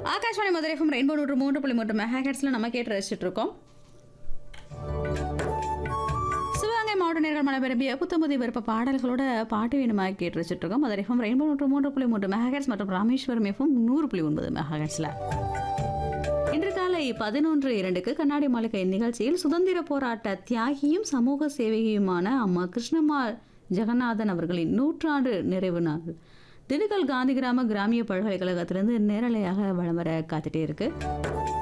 Akashvani Madurai FM rainbow நூற்று மூன்று புள்ளி மூன்று மெகாஹெட்ஸில் நம்ம கேட்டு ரசிச்சுட்டு இருக்கோம் சிவகங்கை மாவட்ட நேர்கள் மழை விரும்பிய புத்தம்புதி விருப்ப பாடல்களோட பாட்டு வேணுமா கேட்டு ரசிச்சுட்டு இருக்கோம் மதுரை எஃப்எம் ரெயின்போ நூற்று மூன்று புள்ளி மூன்று மெகாஹெட்ஸ் மற்றும் ராமேஸ்வரம் எஃப்எம் நூறு புள்ளி ஒன்பது மெகாஹெட்ஸில் இன்று காலை பதினொன்று இரண்டுக்கு கண்ணாடி மாளிகை நிகழ்ச்சியில் சுதந்திர போராட்ட தியாகியும் சமூக சேவகியுமான அம்மா கிருஷ்ணம்மாள் ஜெகநாதன் அவர்களின் நூற்றாண்டு நிறைவு நாள் திண்டுக்கல் காந்தி கிராம கிராமிய பல்கலைக்கழகத்திலிருந்து நேரலையாக வலம் வர காத்துட்டே இருக்கு